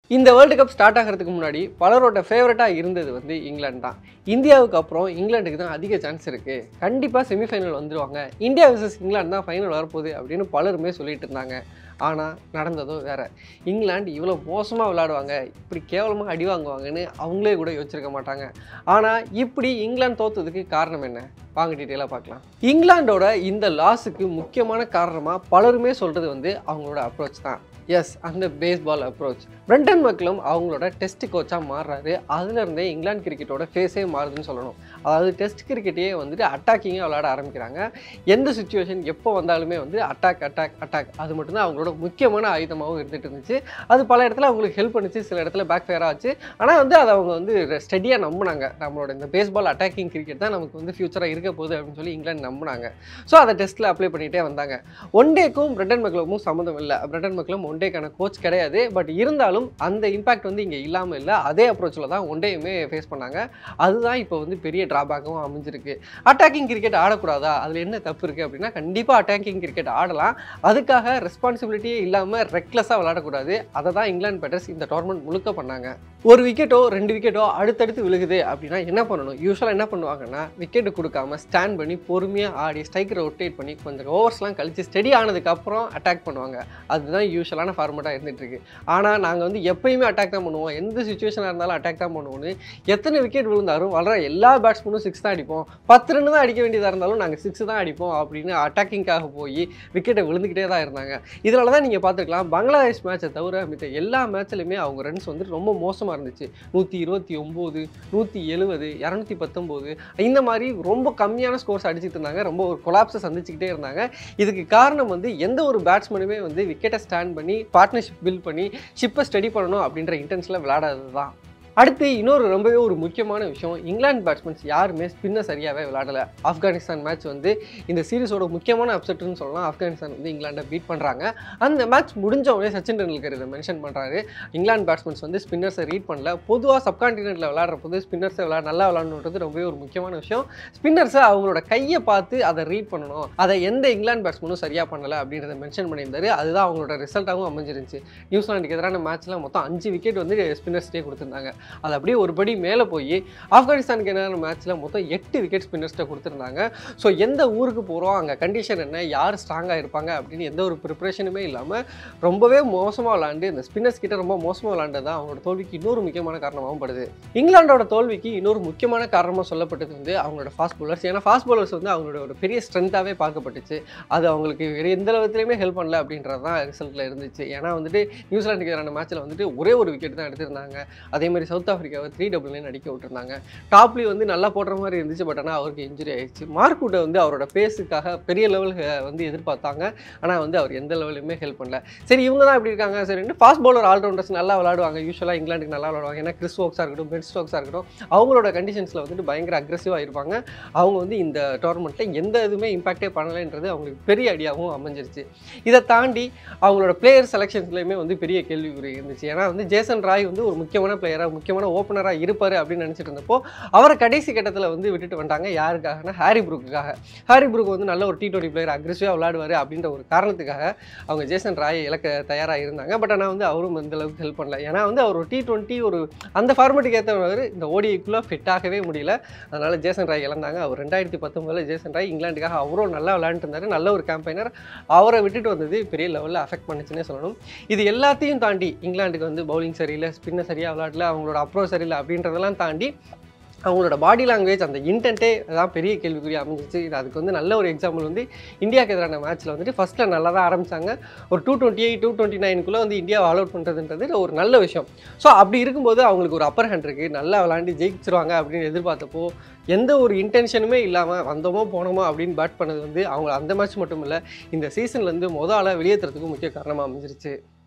இந்த world cup start ஆகிறதுக்கு முன்னாடி பலரோட ஃபேவரட்டாக இருந்தது வந்து இங்கிலாந்து தான் இந்தியாவுக்கு அப்புறம் இங்கிலாந்துக்கு தான் அதிக சான்ஸ் இருக்குது கண்டிப்பாக செமிஃபைனல் வந்துடுவாங்க இந்தியா vs இங்கிலாந்து தான் ஃபைனல் வரப்போகுது அப்படின்னு பலருமே சொல்லிட்டு இருந்தாங்க ஆனால் நடந்ததோ வேற இங்கிலாந்து இவ்வளோ மோசமாக விளையாடுவாங்க இப்படி கேவலமாக அடி வாங்குவாங்கன்னு அவங்களே கூட யோசிச்சிருக்க மாட்டாங்க ஆனால் இப்படி இங்கிலாந்து தோத்ததுக்கு காரணம் என்ன வாங்க டீட்டெயிலாக பார்க்கலாம் இங்கிலாண்டோட இந்த லாஸுக்கு முக்கியமான காரணமாக பலருமே சொல்கிறது வந்து அவங்களோட அப்ரோச் தான் எஸ் அந்த பேஸ்பால் அப்ரோச் பிரெண்டன் மக்லம் அவங்களோட டெஸ்ட் கோச்சாக மாறுறாரு அதுலேருந்தே இங்கிலாந்து கிரிக்கெட்டோட ஃபேஸே மாறுதுன்னு சொல்லணும் அதாவது டெஸ்ட் கிரிக்கெட்டையே வந்துட்டு அட்டாக்கிங்காக விளையாட ஆரம்பிக்கிறாங்க எந்த சுச்சுவேஷன் எப்போ வந்தாலுமே வந்து அட்டாக் அட்டாக் அட்டாக் அது மட்டும்தான் அவங்களோட முக்கியமான ஆயுதமாகவும் இருந்துட்டு இருந்துச்சு அது பல இடத்துல அவங்களுக்கு ஹெல்ப் பண்ணுச்சு சில இடத்துல பேக் ஃபயர் ஆச்சு ஆனால் வந்து அதை அவங்க வந்து ஸ்டடியாக நம்பினாங்க நம்மளோட இந்த பேஸ்பால் அட்டாக்கிங் கிரிக்கெட் தான் நமக்கு வந்து ஃபியூச்சராக இருக்க போகுது அப்படின்னு சொல்லி இங்கிலாந்து நம்பினாங்க ஸோ அதை டெஸ்ட்டில் அப்ளை பண்ணிகிட்டே வந்தாங்க ஒன் டேக்கும் பிரெண்டன் மக்லமும் சம்மந்தம் இல்லை பிரெண்டன் மக்லம் ஒன் டேக்கான கோச் கிடையாது பட் இருந்தாலும் அந்த இம்பாக்ட் வந்து இங்கே இல்லாமல் இல்லை அதே அப்ரோச்சில் தான் ஒன் டேயுமே ஃபேஸ் பண்ணாங்க அதுதான் இப்போ வந்து பெரிய ட்ராபேக்கும் அமைஞ்சிருக்கு அட்டாக்கிங் கிரிக்கெட் ஆடக்கூடாதா அதில் என்ன தப்பு இருக்குது அப்படின்னா கண்டிப்பாக அட்டாக்கிங் கிரிக்கெட் ஆடலாம் அதுக்காக ரெஸ்பான்சிபிலிட்டியே இல்லாமல் ரெக்லெஸ்ஸாக விளையாடக்கூடாது அதை தான் இங்கிலாந்து பேட்டர்ஸ் இந்த டோர்னமெண்ட் முழுக்க பண்ணாங்க ஒரு விக்கெட்டோ ரெண்டு விக்கெட்டோ அடுத்தடுத்து விழுகுது அப்படின்னா என்ன பண்ணணும் யூஸ்வலாக என்ன பண்ணுவாங்கன்னா விக்கெட்டு கொடுக்காம ஸ்டாண்ட் பண்ணி பொறுமையாக ஆடி ஸ்ட்ரைக்கரை ரொட்டேட் பண்ணி கொஞ்சம் ஓவர்ஸ்லாம் கழிச்சு ஸ்டெடி ஆனதுக்கப்புறம் அட்டாக் பண்ணுவாங்க அதுதான் யூஸ்வலான ஃபார்மேட்டாக இருந்துட்டு இருக்கு ஆனால் நாங்கள் வந்து எப்பயுமே அட்டாக் தான் பண்ணுவோம் எந்த சுச்சுவேஷனாக இருந்தாலும் அட்டாக் தான் பண்ணுவோம்னு எத்தனை விக்கெட் விழுந்தாலும் வளர எல்லா பேட்ஸ்மேனும் சிக்ஸ் தான் அடிப்போம் பத்து ரன் தான் அடிக்க வேண்டியதாக இருந்தாலும் நாங்கள் சிக்ஸ் தான் அடிப்போம் அப்படின்னு அட்டாக்கிங்காக போய் விக்கெட்டை விழுந்துக்கிட்டே தான் இருந்தாங்க இதனால தான் நீங்கள் பார்த்துருக்கலாம் பங்களாதேஷ் மேட்சை தவிர மித்த எல்லா மேட்ச்லையுமே அவங்க ரன்ஸ் வந்து ரொம்ப மோசமாக இருந்துச்சு நூற்றி இருபத்தி ஒம்பது நூற்றி எழுபது இரநூத்தி பத்தொம்போது இந்த மாதிரி ரொம்ப கம்மியான ஸ்கோர்ஸ் அடிச்சிட்டு இருந்தாங்க ரொம்ப ஒரு கொலாப்ஸை சந்திச்சுக்கிட்டே இருந்தாங்க இதுக்கு காரணம் வந்து எந்த ஒரு பேட்ஸ்மேனுமே வந்து விக்கெட்டை ஸ்டாண்ட் பண்ணி பார்ட்னர்ஷிப் பில்ட் பண்ணி ஷிப்பை ஸ்டடி பண்ணணும் அப்படின்ற இன்டென்ஷனில் விளையாடாதது தான் அடுத்து இன்னொரு ரொம்பவே ஒரு முக்கியமான விஷயம் இங்கிலாந்து பேட்ஸ்மேன்ஸ் யாருமே ஸ்பின்னை சரியாகவே விளையாடலை ஆப்கானிஸ்தான் மேட்ச் வந்து இந்த சீரிஸோட முக்கியமான அப்செட்னு சொல்லலாம் ஆப்கானிஸ்தான் வந்து இங்கிலாண்டை பீட் பண்ணுறாங்க அந்த மேட்ச் முடிஞ்ச உடனே சச்சின் டெண்டுல்கர் இதை மென்ஷன் பண்ணுறாரு இங்கிலாந்து பேட்ஸ்மேன்ஸ் வந்து ஸ்பின்னர்ஸை ரீட் பண்ணல பொதுவாக சப்கான்டினென்ட்டில் விளையாடுற போது ஸ்பின்னர்ஸை விளையாட நல்லா விளையாடணுன்றது ரொம்பவே ஒரு முக்கியமான விஷயம் ஸ்பின்னர்ஸை அவங்களோட கையை பார்த்து அதை ரீட் பண்ணணும் அதை எந்த இங்கிலாந்து பேட்ஸ்மேனும் சரியாக பண்ணலை அப்படின்றத மென்ஷன் பண்ணியிருந்தாரு அதுதான் அவங்களோட ரிசல்ட்டாகவும் அமைஞ்சிருந்துச்சு நியூசிலாண்டுக்கு எதிரான மேட்ச்சில் மொத்தம் அஞ்சு விக்கெட் வந்து ஸ்பின்னர்ஸ்டே கொடுத்துருந்தாங்க அது அப்படியே ஒரு படி மேலே போய் ஆப்கானிஸ்தானுக்கு எதிரான மேட்ச்சில் மொத்தம் எட்டு விக்கெட் ஸ்பின்னர்ஸ்ட்டை கொடுத்துருந்தாங்க ஸோ எந்த ஊருக்கு போகிறோம் அங்கே கண்டிஷன் என்ன யார் ஸ்ட்ராங்காக இருப்பாங்க அப்படின்னு எந்த ஒரு ப்ரிப்பரேஷனுமே இல்லாமல் ரொம்பவே மோசமாக விளாண்டு இந்த ஸ்பின்னர்ஸ் கிட்ட ரொம்ப மோசமாக விளாண்டது தான் அவங்களோட தோல்விக்கு இன்னொரு முக்கியமான காரணமாகவும் படுது இங்கிலாண்டோட தோல்விக்கு இன்னொரு முக்கியமான காரணமாக சொல்லப்பட்டது வந்து அவங்களோட ஃபாஸ்ட் bowlers ஏன்னா ஃபாஸ்ட் bowlers வந்து அவங்களோட ஒரு பெரிய ஸ்ட்ரென்த்தாகவே பார்க்கப்பட்டுச்சு அது அவங்களுக்கு வேறு எந்த விதத்துலையுமே ஹெல்ப் பண்ணல அப்படின்றது தான் ரிசல்ட்டில் இருந்துச்சு ஏன்னா வந்துட்டு நியூசிலாண்டுக்கு எதிரான மேட்ச்சில் வந்துட்டு ஒரே ஒரு விக்கெட் தான் எடுத்திருந்தாங்க அதே மாதிரி சவுத் ஆஃப்ரிக்காவை த்ரீ டபுள் நைன் அடிக்க விட்டுருந்தாங்க டாப்லி வந்து நல்லா போடுற மாதிரி இருந்துச்சு பட் ஆனால் அவருக்கு இன்ஜுரி ஆயிடுச்சு மார்க்குட்டை வந்து அவரோட பேஸுக்காக பெரிய லெவல் வந்து எதிர்பார்த்தாங்க ஆனால் வந்து அவர் எந்த லெவலுமே ஹெல்ப் பண்ணல சரி இவங்க தான் இப்படி இருக்காங்க சரின்னு ஃபாஸ்ட் பவுலர் ஆல்ரவுண்டர்ஸ் நல்லா விளாடுவாங்க யூஸ்வலாக இங்கிலாந்துக்கு நல்லா விளாடுவாங்க ஏன்னா கிறிஸ் ஸ்டோக்ஸாக இருக்கட்டும் பென் ஸ்டோக்ஸாக இருக்கட்டும் அவங்களோட கண்டிஷன்ஸில் வந்துட்டு பயங்கர அக்ரெசிவாக இருப்பாங்க அவங்க வந்து இந்த டோர்னமெண்ட்டில் எந்த இதுவுமே இம்பாக்டே பண்ணலைன்றது அவங்களுக்கு பெரிய ஐடியாவும் அமைஞ்சிருச்சு இதை தாண்டி அவங்களோட பிளேயர் செலெக்ஷன்ஸ்லையுமே வந்து பெரிய கேள்விக்குறி இருந்துச்சு ஏன்னா வந்து ஜேசன் ராய் வந்து ஒரு முக்கியமான பிளேயராக முக்கியமான ஓப்பனராக இருப்பார் அப்படின்னு நினச்சிட்டு இருந்தப்போ அவரை கடைசி கட்டத்தில் வந்து விட்டுட்டு வந்துட்டாங்க யாருக்காகனா ஹாரி ப்ரூக்குக்காக ஹாரி ப்ரூக் வந்து நல்ல ஒரு டி டுவெண்ட்டி பிளேயர் அக்ரெசிவாக விளையாடுவார் அப்படின்ற ஒரு காரணத்துக்காக அவங்க ஜேசன் ராயை இழக்க தயாராக இருந்தாங்க பட் ஆனால் வந்து அவரும் அந்த அளவுக்கு ஹெல்ப் பண்ணல ஏன்னா வந்து அவர் டி டுவெண்ட்டி ஒரு அந்த ஃபார்மேட்டுக்கு ஏற்றவர் இந்த ஓடிக்குள்ளே ஃபிட் ஆகவே முடியல அதனால் ஜேசன் ராய் இழந்தாங்க அவர் ரெண்டாயிரத்தி பத்தொம்பதில் ஜேசன் ராய் இங்கிலாந்துக்காக அவரும் நல்லா விளையாண்டுட்டு இருந்தார் நல்ல ஒரு கேம்பைனர் அவரை விட்டுட்டு வந்தது பெரிய லெவலில் அஃபெக்ட் பண்ணுச்சுன்னே சொல்லணும் இது எல்லாத்தையும் தாண்டி இங்கிலாந்துக்கு வந்து பவுலிங் சரியில்லை ஸ்பின்னை சரியாக விளையாடல அவங்களோட அப்ரோச் சரியில்லை அப்படின்றதெல்லாம் தாண்டி அவங்களோட பாடி லாங்குவேஜ் அந்த இன்டென்ட்டே தான் பெரிய கேள்விக்குறி அமைஞ்சிச்சு இது அதுக்கு வந்து நல்ல ஒரு எக்ஸாம்பிள் வந்து இந்தியாவுக்கு எதிரான மேட்ச்சில் வந்துட்டு ஃபஸ்ட்டில் நல்லா தான் ஆரம்பிச்சாங்க ஒரு two twenty eight two twenty நைனுக்குள்ளே வந்து இந்தியாவை ஆல் அவுட் பண்ணுறதுன்றது ஒரு நல்ல விஷயம் ஸோ அப்படி இருக்கும்போது அவங்களுக்கு ஒரு அப்பர் ஹேண்ட் இருக்குது நல்லா விளாண்டு ஜெயிச்சிருவாங்க அப்படின்னு எதிர்பார்த்தப்போ எந்த ஒரு இன்டென்ஷனுமே இல்லாமல் வந்தோமோ போனோமோ அப்படின்னு பேட் பண்ணது வந்து அவங்க அந்த மேட்ச் மட்டும் இல்லை இந்த சீசன்லேருந்து மொதல் ஆளாக வெளியேற்றுறதுக்கும் முக்கிய காரணமாக அமைஞ்சிருச்சு